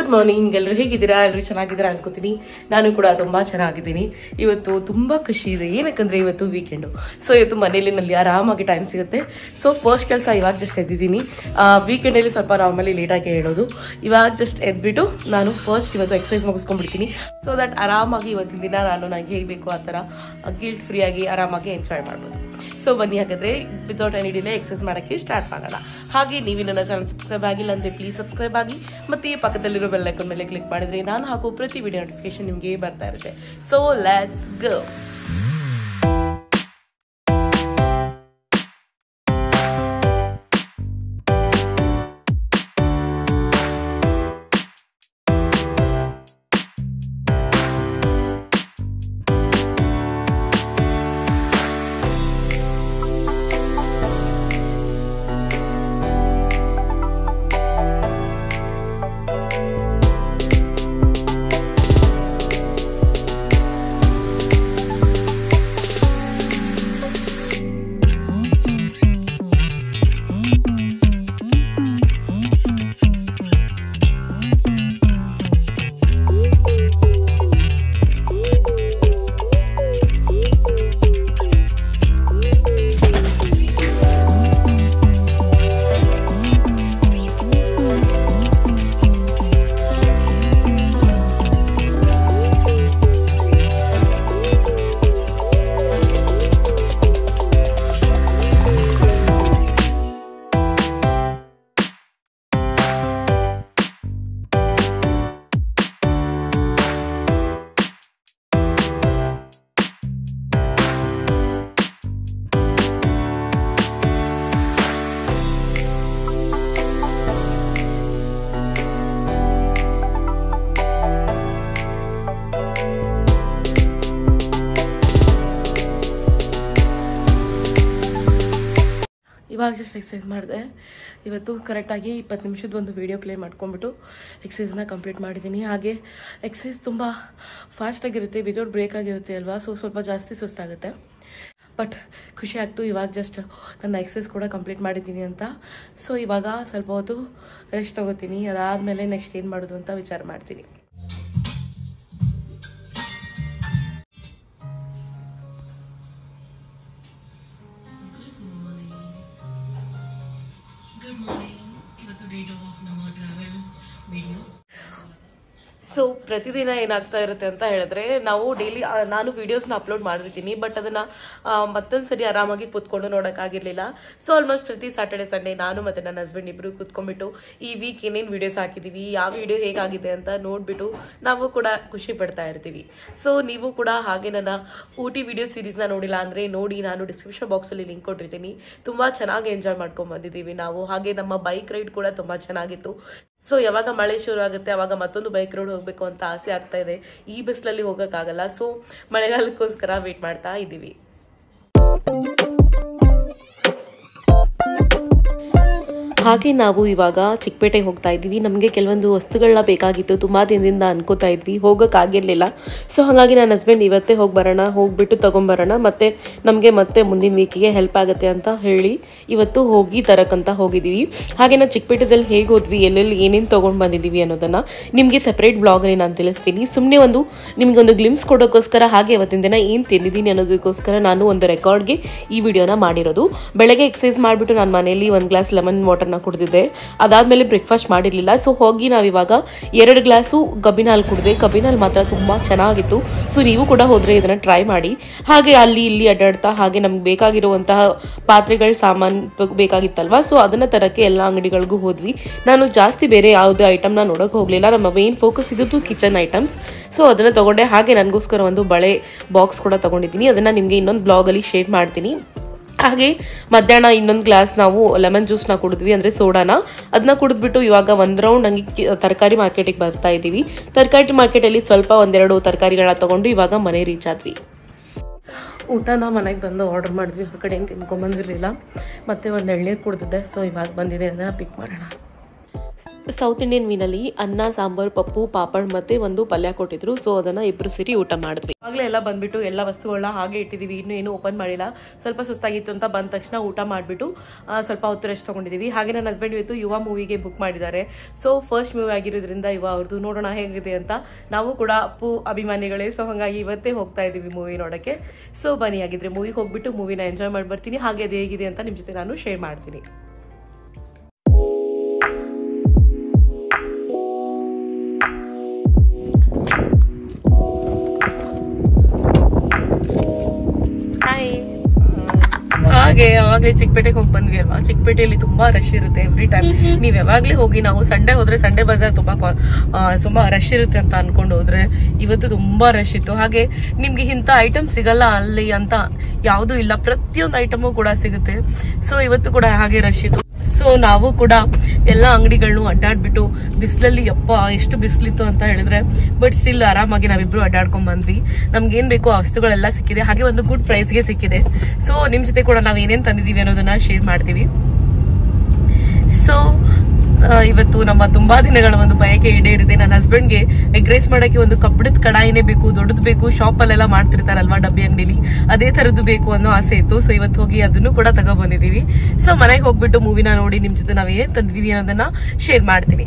morning ಎಲ್ಲರೂ ಹೇಗಿದ್ದೀರಾ ಎಲ್ಲರೂ ಚೆನ್ನಾಗಿದ್ದೀರಾ ಅನ್ಕೋತೀನಿ ನಾನು ಕೂಡ ತುಂಬಾ ಚೆನ್ನಾಗಿದ್ದೀನಿ ಇವತ್ತು ತುಂಬಾ ಖುಷಿ ಇದೆ ಏನಕ್ಕಂದ್ರೆ ಇವತ್ತು ವೀಕೆಂಡು ಸೊ ಇವತ್ತು ಮನೇಲಿ ನಲ್ಲಿ ಆರಾಮಾಗಿ ಟೈಮ್ ಸಿಗುತ್ತೆ ಸೊ ಫಸ್ಟ್ ಕೆಲಸ ಇವಾಗ ಜಸ್ಟ್ ಎದ್ದಿದ್ದೀನಿ ವೀಕೆಂಡಲ್ಲಿ ಸ್ವಲ್ಪ ನಾರ್ಮಲಿ ಲೇಟಾಗಿ ಹೇಳೋದು ಇವಾಗ ಜಸ್ಟ್ ಎದ್ಬಿಟ್ಟು ನಾನು ಫಸ್ಟ್ ಇವತ್ತು ಎಕ್ಸಸೈಸ್ ಮುಗಿಸ್ಕೊಂಡ್ಬಿಡ್ತೀನಿ ಸೊ ದಟ್ ಆರಾಮಾಗಿ ಇವತ್ತಿನ ದಿನ ನಾನು ನನಗೆ ಹೇಗೆ ಬೇಕು ಆ ಥರ ಗಿಲ್ಟ್ ಫ್ರೀ ಆಗಿ ಆರಾಮಾಗಿ ಎಂಜಾಯ್ ಮಾಡ್ಬೋದು ಸೊ ಬನ್ನಿ ಹಾಗಾದ್ರೆ ವಿತೌಟ್ ಎನಿ ಡಿಲೇ ಎಕ್ಸಸೈಸ್ ಮಾಡೋಕ್ಕೆ ಸ್ಟಾರ್ಟ್ ಮಾಡೋಣ ಹಾಗೆ ನೀವು ನನ್ನ ಚಾನಲ್ ಸಬ್ಸ್ಕ್ರೈಬ್ ಆಗಿಲ್ಲ ಅಂದರೆ ಪ್ಲೀಸ್ ಸಬ್ಸ್ಕ್ರೈಬ್ ಆಗಿ ಮತ್ತು ಈ ಪಕ್ಕದಲ್ಲಿರೋ ಬೆಲ್ ಐಕಾನ್ ಮೇಲೆ ಕ್ಲಿಕ್ ಮಾಡಿದ್ರೆ ನಾನು ಹಾಕೋ ಪ್ರತಿ ವಿಡಿಯೋ ನೋಟಿಫಿಕೇಶನ್ ನಿಮಗೆ ಬರ್ತಾ ಇರುತ್ತೆ ಸೊ ಲೆಟ್ಸ್ ಗೋ ಇವಾಗ ಜಸ್ಟ್ ಎಕ್ಸಸೈಸ್ ಮಾಡಿದೆ ಇವತ್ತು ಕರೆಕ್ಟಾಗಿ ಇಪ್ಪತ್ತು ನಿಮಿಷದ ಒಂದು ವೀಡಿಯೋ ಪ್ಲೇ ಮಾಡ್ಕೊಂಡ್ಬಿಟ್ಟು ಎಕ್ಸಸೈಸ್ನ ಕಂಪ್ಲೀಟ್ ಮಾಡಿದ್ದೀನಿ ಹಾಗೆ ಎಕ್ಸಸೈಸ್ ತುಂಬ ಫಾಸ್ಟಾಗಿರುತ್ತೆ ವಿತೌಟ್ ಬ್ರೇಕ್ ಆಗಿರುತ್ತೆ ಅಲ್ವಾ ಸೊ ಸ್ವಲ್ಪ ಜಾಸ್ತಿ ಸುಸ್ತಾಗುತ್ತೆ ಬಟ್ ಖುಷಿ ಆಗ್ತು ಇವಾಗ ಜಸ್ಟ್ ನನ್ನ ಎಕ್ಸಸೈಸ್ ಕೂಡ ಕಂಪ್ಲೀಟ್ ಮಾಡಿದ್ದೀನಿ ಅಂತ ಸೊ ಇವಾಗ ಸ್ವಲ್ಪ ಹೊತ್ತು ರೆಸ್ಟ್ ತಗೋತೀನಿ ಅದಾದಮೇಲೆ ನೆಕ್ಸ್ಟ್ ಏನು ಮಾಡೋದು ಅಂತ ವಿಚಾರ ಮಾಡ್ತೀನಿ ಗುಡ್ ಮಾರ್ನಿಂಗ್ ಇವತ್ತು ಡೇಟ್ ಆಫ್ ನಮ್ಮ ಟ್ರಾವೆಲ್ ವಿಡಿಯೋ ಸೊ ಪ್ರತಿದಿನ ಏನಾಗ್ತಾ ಇರುತ್ತೆ ಅಂತ ಹೇಳಿದ್ರೆ ನಾವು ಡೈಲಿ ನಾನು ವಿಡಿಯೋಸ್ನ ಅಪ್ಲೋಡ್ ಮಾಡಿರ್ತೀನಿ ಬಟ್ ಅದನ್ನ ಆ, ಮತ್ತೊಂದ್ ಸರಿ ಆರಾಮಾಗಿ ಕೂತ್ಕೊಂಡು ನೋಡೋಕ್ಕಾಗಿರ್ಲಿಲ್ಲ ಸೊ ಆಲ್ಮೋಸ್ಟ್ ಪ್ರತಿ ಸಾಟರ್ಡೆ ಸಂಡೇ ನಾನು ಮತ್ತೆ ನನ್ನ ಹಸ್ಬೆಂಡ್ ಇಬ್ರು ಕೂತ್ಕೊಂಡ್ಬಿಟ್ಟು ಈ ವೀಕ್ ಏನೇನು ವಿಡಿಯೋಸ್ ಹಾಕಿದೀವಿ ಯಾವ ವಿಡಿಯೋ ಹೇಗಾಗಿದೆ ಅಂತ ನೋಡ್ಬಿಟ್ಟು ನಾವು ಕೂಡ ಖುಷಿ ಪಡ್ತಾ ಇರ್ತೀವಿ ಸೊ ನೀವು ಕೂಡ ಹಾಗೆ ನನ್ನ ಊಟಿ ವಿಡಿಯೋ ಸೀರೀಸ್ನ ನೋಡಿಲ್ಲ ಅಂದ್ರೆ ನೋಡಿ ನಾನು ಡಿಸ್ಕ್ರಿಪ್ಷನ್ ಬಾಕ್ಸಲ್ಲಿ ಲಿಂಕ್ ಕೊಟ್ಟಿರ್ತೀನಿ ತುಂಬಾ ಚೆನ್ನಾಗಿ ಎಂಜಾಯ್ ಮಾಡ್ಕೊಂಡ್ ಬಂದಿದ್ದೀವಿ ನಾವು ಹಾಗೆ ನಮ್ಮ ಬೈಕ್ ರೈಡ್ ಕೂಡ ತುಂಬಾ ಚೆನ್ನಾಗಿತ್ತು ಸೊ ಯಾವಾಗ ಮಳೆ ಶುರು ಆಗುತ್ತೆ ಅವಾಗ ಮತ್ತೊಂದು ಬೈಕ್ ರೋಡ್ ಹೋಗ್ಬೇಕು ಅಂತ ಆಸೆ ಆಗ್ತಾ ಇದೆ ಈ ಬಸ್ಲಲ್ಲಿ ಹೋಗಕ್ಕಾಗಲ್ಲ ಸೊ ಮಳೆಗಾಲಕ್ಕೋಸ್ಕರ ವೇಟ್ ಮಾಡ್ತಾ ಇದ್ದೀವಿ ಹಾಗೆ ನಾವು ಇವಾಗ ಚಿಕ್ಕಪೇಟೆಗೆ ಹೋಗ್ತಾ ಇದ್ವಿ ನಮಗೆ ಕೆಲವೊಂದು ವಸ್ತುಗಳನ್ನ ಬೇಕಾಗಿತ್ತು ತುಂಬ ದಿನದಿಂದ ಅನ್ಕೋತಾ ಇದ್ವಿ ಹೋಗೋಕ್ಕಾಗಿರ್ಲಿಲ್ಲ ಸೊ ಹಾಗಾಗಿ ನನ್ನ ಹಸ್ಬೆಂಡ್ ಇವತ್ತೇ ಹೋಗಿ ಬರೋಣ ಹೋಗ್ಬಿಟ್ಟು ತಗೊಂಬರೋಣ ಮತ್ತೆ ನಮಗೆ ಮತ್ತೆ ಮುಂದಿನ ವೀಕಿಗೆ ಹೆಲ್ಪ್ ಆಗುತ್ತೆ ಅಂತ ಹೇಳಿ ಇವತ್ತು ಹೋಗಿ ತರಕ್ಕಂತ ಹೋಗಿದ್ದೀವಿ ಹಾಗೆ ನಾವು ಚಿಕ್ಕಪೇಟೆದಲ್ಲಿ ಹೇಗೆ ಹೋದ್ವಿ ಎಲ್ಲೆಲ್ಲಿ ಏನೇನು ತೊಗೊಂಡು ಬಂದಿದ್ದೀವಿ ಅನ್ನೋದನ್ನು ನಿಮಗೆ ಸಪ್ರೇಟ್ ಬ್ಲಾಗಲ್ಲಿ ನಾನು ತಿಳಿಸ್ತೀನಿ ಸುಮ್ಮನೆ ಒಂದು ನಿಮಗೊಂದು ಗ್ಲಿಮ್ಸ್ ಕೊಡೋಕ್ಕೋಸ್ಕರ ಹಾಗೆ ಅವತ್ತಿನ ದಿನ ಏನು ತಿಂದಿದ್ದೀನಿ ಅನ್ನೋದಕ್ಕೋಸ್ಕರ ನಾನು ಒಂದು ರೆಕಾರ್ಡ್ಗೆ ಈ ವಿಡಿಯೋನ ಮಾಡಿರೋದು ಬೆಳಗ್ಗೆ ಎಕ್ಸಸೈಸ್ ಮಾಡಿಬಿಟ್ಟು ನಾನು ಮನೆಯಲ್ಲಿ ಒಂದು ಗ್ಲಾಸ್ ಲೆಮನ್ ವಾಟರ್ನ ಕುಡಿದಿದ್ದೆ ಅದಾದಮೇಲೆ ಬ್ರೇಕ್ಫಾಸ್ಟ್ ಮಾಡಿರಲಿಲ್ಲ ಸೊ ಹೋಗಿ ನಾವಿವಾಗ ಎರಡು ಗ್ಲಾಸು ಕಬ್ಬಿನ ಹಾಲು ಕುಡಿದೆ ಕಬ್ಬಿನ ಹಾಲು ಮಾತ್ರ ತುಂಬ ಚೆನ್ನಾಗಿತ್ತು ಸೊ ನೀವು ಕೂಡ ಹೋದರೆ ಇದನ್ನು ಟ್ರೈ ಮಾಡಿ ಹಾಗೆ ಅಲ್ಲಿ ಇಲ್ಲಿ ಅಡ್ಡಾಡ್ತಾ ಹಾಗೆ ನಮ್ಗೆ ಬೇಕಾಗಿರುವಂತಹ ಪಾತ್ರೆಗಳ ಸಾಮಾನು ಬೇಕಾಗಿತ್ತಲ್ವಾ ಸೊ ಅದನ್ನು ತರಕ್ಕೆ ಎಲ್ಲ ಅಂಗಡಿಗಳಿಗೂ ಹೋದ್ವಿ ನಾನು ಜಾಸ್ತಿ ಬೇರೆ ಯಾವುದೇ ಐಟಮ್ನ ನೋಡೋಕೆ ಹೋಗಲಿಲ್ಲ ನಮ್ಮ ಮೇನ್ ಫೋಕಸ್ ಇದ್ದು ಕಿಚನ್ ಐಟಮ್ಸ್ ಸೊ ಅದನ್ನು ತಗೊಂಡೆ ಹಾಗೆ ನನಗೋಸ್ಕರ ಒಂದು ಬಳೆ ಬಾಕ್ಸ್ ಕೂಡ ತಗೊಂಡಿದ್ದೀನಿ ಅದನ್ನು ನಿಮಗೆ ಇನ್ನೊಂದು ಬ್ಲಾಗಲ್ಲಿ ಶೇರ್ ಮಾಡ್ತೀನಿ ಹಾಗೆ ಮಧ್ಯಾಹ್ನ ಇನ್ನೊಂದು ಗ್ಲಾಸ್ ನಾವು ಲೆಮನ್ ಜ್ಯೂಸ್ನ ಕುಡಿದ್ವಿ ಅಂದರೆ ಸೋಡಾನ ಅದನ್ನ ಕುಡಿದ್ಬಿಟ್ಟು ಇವಾಗ ಒಂದು ರೌಂಡ್ ಹಂಗೆ ಕಿ- ತರಕಾರಿ ಮಾರ್ಕೆಟಿಗೆ ಬರ್ತಾ ಇದ್ದೀವಿ ತರಕಾರಿ ಮಾರ್ಕೆಟಲ್ಲಿ ಸ್ವಲ್ಪ ಒಂದೆರಡು ತರಕಾರಿಗಳನ್ನ ತಗೊಂಡು ಇವಾಗ ಮನೆ ರೀಚ್ ಆದ್ವಿ ಊಟನ ಮನೆಗೆ ಬಂದು ಆರ್ಡರ್ ಮಾಡಿದ್ವಿ ಹೊರಗಡೆ ಏನು ತಿನ್ಕೊಂಬಂದಿರಲಿಲ್ಲ ಮತ್ತು ಒಂದು ಎಳ್ನೀರು ಕುಡ್ದಿದ್ದೆ ಸೊ ಇವಾಗ ಬಂದಿದೆ ಅದನ್ನು ಪಿಕ್ ಮಾಡೋಣ ಸೌತ್ ಇಂಡಿಯನ್ ಮೀನಲ್ಲಿ ಅನ್ನ ಸಾಂಬಾರು ಪಪ್ಪು ಪಾಪಡ್ ಮತ್ತೆ ಒಂದು ಪಲ್ಯ ಕೊಟ್ಟಿದ್ರು ಸೊ ಅದನ್ನ ಇಬ್ರು ಸೇರಿ ಊಟ ಮಾಡಿದ್ವಿ ಆಗ್ಲೇ ಎಲ್ಲ ಬಂದ್ಬಿಟ್ಟು ಎಲ್ಲ ವಸ್ತುಗಳನ್ನ ಹಾಗೆ ಇಟ್ಟಿದೀವಿ ಇನ್ನು ಏನು ಓಪನ್ ಮಾಡಿಲ್ಲ ಸ್ವಲ್ಪ ಸುಸ್ತಾಗಿತ್ತು ಅಂತ ಬಂದ ತಕ್ಷಣ ಊಟ ಮಾಡಿಬಿಟ್ಟು ಸ್ವಲ್ಪ ಹೊತ್ತು ರೆಸ್ಟ್ ತಗೊಂಡಿದೀವಿ ಹಾಗೆ ನನ್ನ ಹಸ್ಬೆಂಡ್ ಇವತ್ತು ಯುವ ಮೂವಿಗೆ ಬುಕ್ ಮಾಡಿದ್ದಾರೆ ಸೊ ಫಸ್ಟ್ ಮೂವಿ ಆಗಿರೋದ್ರಿಂದ ಯುವ ಅವ್ರದ್ದು ನೋಡೋಣ ಹೇಗಿದೆ ಅಂತ ನಾವು ಕೂಡ ಅಪ್ಪು ಅಭಿಮಾನಿಗಳೇ ಸೊ ಹಾಗಾಗಿ ಇವತ್ತೇ ಹೋಗ್ತಾ ಇದೀವಿ ಮೂವಿ ನೋಡಕ್ಕೆ ಸೊ ಬನ್ನಿ ಆಗಿದ್ರೆ ಮೂವಿಗೆ ಹೋಗ್ಬಿಟ್ಟು ಮೂವಿನ ಎಂಜಾಯ್ ಮಾಡಿ ಬರ್ತೀನಿ ಹಾಗೆ ಅದು ಹೇಗಿದೆ ಅಂತ ನಿಮ್ ಜೊತೆ ನಾನು ಶೇರ್ ಮಾಡ್ತೀನಿ ಹಾಯ್ ಹಾಗೆ ಅವಾಗಲೇ ಚಿಕ್ಕಪೇಟೆಗೆ ಹೋಗಿ ಬಂದ್ವಿ ಅಲ್ವಾ ಚಿಕ್ಕಪೇಟೆಯಲ್ಲಿ ತುಂಬಾ ರಶ್ ಇರುತ್ತೆ ಎವ್ರಿ ಟೈಮ್ ನೀವ್ ಯಾವಾಗ್ಲೇ ಹೋಗಿ ನಾವು ಸಂಡೇ ಹೋದ್ರೆ ಸಂಡೇ ಬಜಾರ್ ತುಂಬಾ ಕಾ- ಆ, ತುಂಬಾ ರಶ್ ಇರುತ್ತೆ ಅಂತ ಅನ್ಕೊಂಡು ಹೋದ್ರೆ ಇವತ್ತು ತುಂಬಾ ರಶ್ ಇತ್ತು ಹಾಗೆ ನಿಮ್ಗೆ ಇಂಥ ಐಟಮ್ ಸಿಗಲ್ಲ ಅಲ್ಲಿ ಅಂತ ಯಾವ್ದು ಇಲ್ಲ ಪ್ರತಿಯೊಂದು ಐಟಮು ಕೂಡ ಸಿಗುತ್ತೆ ಸೊ ಇವತ್ತು ಕೂಡ ಹಾಗೆ ರಶ್ ಇತ್ತು ಸೊ ನಾವು ಕೂಡ ಎಲ್ಲ ಅಂಗಡಿಗಳನ್ನು ಅಡ್ಡಾಡ್ಬಿಟ್ಟು ಬಿಸಿಲಲ್ಲಿ ಯಪ್ಪ ಎಷ್ಟು ಬಿಸಿಲಿತ್ತು ಅಂತ ಹೇಳಿದ್ರೆ ಬಟ್ ಸ್ಟಿಲ್ ಆರಾಮಾಗಿ ನಾವಿಬ್ರು ಅಡ್ಡಾಡ್ಕೊಂಡ್ ಬಂದ್ವಿ ನಮ್ಗೆ ಏನ್ ಬೇಕೋ ಆ ವಸ್ತುಗಳೆಲ್ಲ ಸಿಕ್ಕಿದೆ ಹಾಗೆ ಒಂದು ಗುಡ್ ಪ್ರೈಸ್ಗೆ ಸಿಕ್ಕಿದೆ ಸೊ ನಿಮ್ ಜೊತೆ ಕೂಡ ನಾವ್ ಏನೇನ್ ತಂದಿದೀವಿ ಅನ್ನೋದನ್ನ ಶೇರ್ ಮಾಡ್ತೀವಿ ಸೊ ಇವತ್ತು ನಮ್ಮ ತುಂಬಾ ದಿನಗಳ ಒಂದು ಬಯಕೆ ಈಡೇರಿದೆ ನನ್ನ ಹಸ್ಬೆಂಡ್ಗೆ ಎಗ್ ರೈಸ್ ಮಾಡಕ್ಕೆ ಒಂದು ಕಬ್ಬಣದ ಕಡಾಯಿನೇ ಬೇಕು ದೊಡ್ಡದು ಬೇಕು ಶಾಪ್ ಅಲ್ಲೆಲ್ಲ ಮಾಡ್ತಿರ್ತಾರಲ್ವಾ ಡಬ್ಬಿ ಅಂಗಡಿಲಿ ಅದೇ ತರದ್ದು ಬೇಕು ಅನ್ನೋ ಆಸೆ ಇತ್ತು ಸೊ ಇವತ್ತು ಹೋಗಿ ಅದನ್ನು ಕೂಡ ತಗೊಬಂದಿದೀವಿ ಸೊ ಮನೆಗೆ ಹೋಗ್ಬಿಟ್ಟು ಮೂವಿನ ನೋಡಿ ನಿಮ್ ಜೊತೆ ನಾವ್ ಏನ್ ತಂದಿದೀವಿ ಅನ್ನೋದನ್ನ ಶೇರ್ ಮಾಡ್ತೀನಿ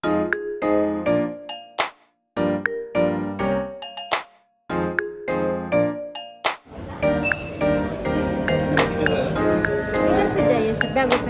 इधर से जाइए सर बैग ओपन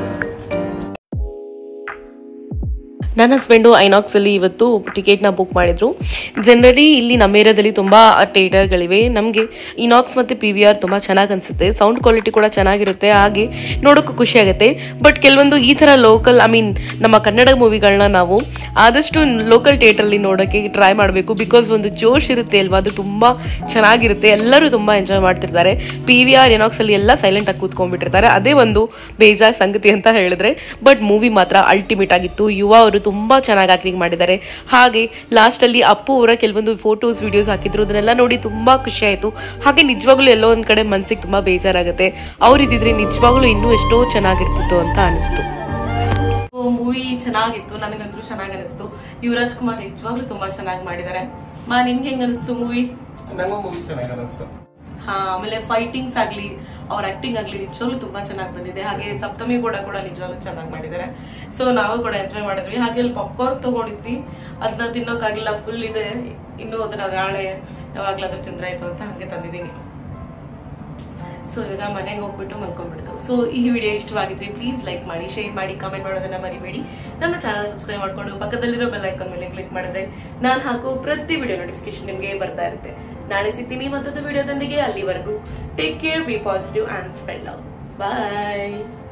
ನನ್ನ ಹಸ್ಬೆಂಡು ಐನಾಕ್ಸ್ ಅಲ್ಲಿ ಇವತ್ತು ಟಿಕೆಟ್ ನ ಬುಕ್ ಮಾಡಿದ್ರು ಜನರಲಿ ಇಲ್ಲಿ ನಮ್ಮ ಏರಿಯಾದಲ್ಲಿ ತುಂಬಾ ಥಿಯೇಟರ್ಗಳಿವೆ ನಮಗೆ ಇನಾಕ್ಸ್ ಮತ್ತೆ ಪಿ ವಿ ಆರ್ ತುಂಬಾ ಚೆನ್ನಾಗಿ ಅನ್ಸುತ್ತೆ ಸೌಂಡ್ ಕ್ವಾಲಿಟಿ ಕೂಡ ಚೆನ್ನಾಗಿರುತ್ತೆ ಹಾಗೆ ನೋಡೋಕ್ಕೂ ಖುಷಿ ಆಗುತ್ತೆ ಬಟ್ ಕೆಲವೊಂದು ಈ ತರ ಲೋಕಲ್ ಐ ಮೀನ್ ನಮ್ಮ ಕನ್ನಡ ಮೂವಿಗಳನ್ನ ನಾವು ಆದಷ್ಟು ಲೋಕಲ್ ಥಿಯೇಟರ್ಲಿ ನೋಡೋಕ್ಕೆ ಟ್ರೈ ಮಾಡಬೇಕು ಬಿಕಾಸ್ ಒಂದು ಜೋಶ್ ಇರುತ್ತೆ ಅಲ್ವಾ ಅದು ತುಂಬಾ ಚೆನ್ನಾಗಿರುತ್ತೆ ಎಲ್ಲರೂ ತುಂಬಾ ಎಂಜಾಯ್ ಮಾಡ್ತಿರ್ತಾರೆ ಪಿ ವಿ ಆರ್ ಎನಾಕ್ಸ್ ಅಲ್ಲಿ ಎಲ್ಲ ಸೈಲೆಂಟ್ ಆಗಿ ಕೂತ್ಕೊಂಡ್ಬಿಟ್ಟಿರ್ತಾರೆ ಅದೇ ಒಂದು ಬೇಜಾರ್ ಸಂಗತಿ ಅಂತ ಹೇಳಿದ್ರೆ ಬಟ್ ಮೂವಿ ಮಾತ್ರ ಅಲ್ಟಿಮೇಟ್ ಆಗಿತ್ತು ಯುವ ಅವರು ತುಂಬಾ ಚೆನ್ನಾಗಿ ಆಕ್ಟಿಂಗ್ ಮಾಡಿದ್ದಾರೆ ಹಾಗೆ ಲಾಸ್ಟ್ ಅಲ್ಲಿ ಅಪ್ಪು ಅವರ ಕೆಲವೊಂದು ಫೋಟೋಸ್ ವಿಡಿಯೋಸ್ ಹಾಕಿದ್ರು ಅದನ್ನೆಲ್ಲ ನೋಡಿ ತುಂಬಾ ಖುಷಿ ಆಯ್ತು ಹಾಗೆ ನಿಜವಾಗ್ಲೂ ಎಲ್ಲೋ ಒಂದ್ ಕಡೆ ಮನ್ಸಿಗೆ ತುಂಬಾ ಬೇಜಾರಾಗುತ್ತೆ ಅವ್ರಿದ್ರೆ ನಿಜವಾಗ್ಲೂ ಇನ್ನೂ ಎಷ್ಟೋ ಚೆನ್ನಾಗಿರ್ತಿತ್ತು ಅಂತ ಅನಿಸ್ತು ಮೂವಿ ಚೆನ್ನಾಗಿತ್ತು ನನಗಂತೂ ಚೆನ್ನಾಗಿ ಅನಿಸ್ತು ಯುವರಾಜ್ ಕುಮಾರ್ ನಿಜವಾಗ್ಲೂ ತುಂಬಾ ಚೆನ್ನಾಗಿ ಮಾಡಿದ್ದಾರೆ ಮಾ ನಿನ್ಗೆ ಹೆಂಗ್ ಅನಿಸ್ತು ಮೂವಿ ನಂಗೂ ಮೂವಿ ಚೆನ್ನಾಗಿ ಅನಿಸ್ತು ಹಾ ಆಮೇಲೆ ಫೈಟಿಂಗ್ಸ್ ಆಗ್ಲಿ ಅವ್ರ ಆಕ್ಟಿಂಗ್ ಆಗ್ಲಿ ನಿಜವಾಗ್ಲೂ ತುಂಬಾ ಚೆನ್ನಾಗಿ ಬಂದಿದೆ ಹಾಗೆ ಸಪ್ತಮಿ ಕೂಡ ಕೂಡ ನಿಜವಾಗ್ಲೂ ಚೆನ್ನಾಗಿ ಮಾಡಿದ್ದಾರೆ ಸೊ ನಾವು ಕೂಡ ಎಂಜಾಯ್ ಮಾಡಿದ್ವಿ ಹಾಗೆ ಅಲ್ಲಿ ಪಾಪ್ಕಾರ್ನ್ ತಗೊಂಡಿದ್ವಿ ಅದನ್ನ ತಿನ್ನೋಕ್ಕಾಗಿಲ್ಲ ಫುಲ್ ಇದೆ ಇನ್ನು ಅದನ್ನ ನಾಳೆ ಯಾವಾಗ್ಲಾದ್ರೂ ತಿಂದ್ರೆ ಆಯ್ತು ಅಂತ ಹಾಗೆ ತಂದಿದ್ದೀನಿ ಸೊ ಇವಾಗ ಮನೆಗೆ ಹೋಗ್ಬಿಟ್ಟು ಮಲ್ಕೊಂಡ್ಬಿಡ್ತು ಸೊ ಈ ವಿಡಿಯೋ ಇಷ್ಟವಾಗಿದ್ರೆ ಪ್ಲೀಸ್ ಲೈಕ್ ಮಾಡಿ ಶೇರ್ ಮಾಡಿ ಕಮೆಂಟ್ ಮಾಡೋದನ್ನ ಮರಿಬೇಡಿ ನನ್ನ ಚಾನಲ್ ಸಬ್ಸ್ಕ್ರೈಬ್ ಮಾಡ್ಕೊಂಡು ಪಕ್ಕದಲ್ಲಿರೋ ಬೆಲ್ ಐಕಾನ್ ಮೇಲೆ ಕ್ಲಿಕ್ ಮಾಡಿದ್ರೆ ನಾನು ಹಾಕೋ ಪ್ರತಿ ವಿಡಿಯೋ ನೋಟಿಫಿಕೇಶನ್ ನಿಮಗೆ ಬರ್ತಾ ಇರುತ್ತೆ ನಾಳೆ ಸಿಗ್ತೀನಿ ಮತ್ತೊಂದು ವಿಡಿಯೋದೊಂದಿಗೆ ಅಲ್ಲಿವರೆಗೂ take care be positive and spend love bye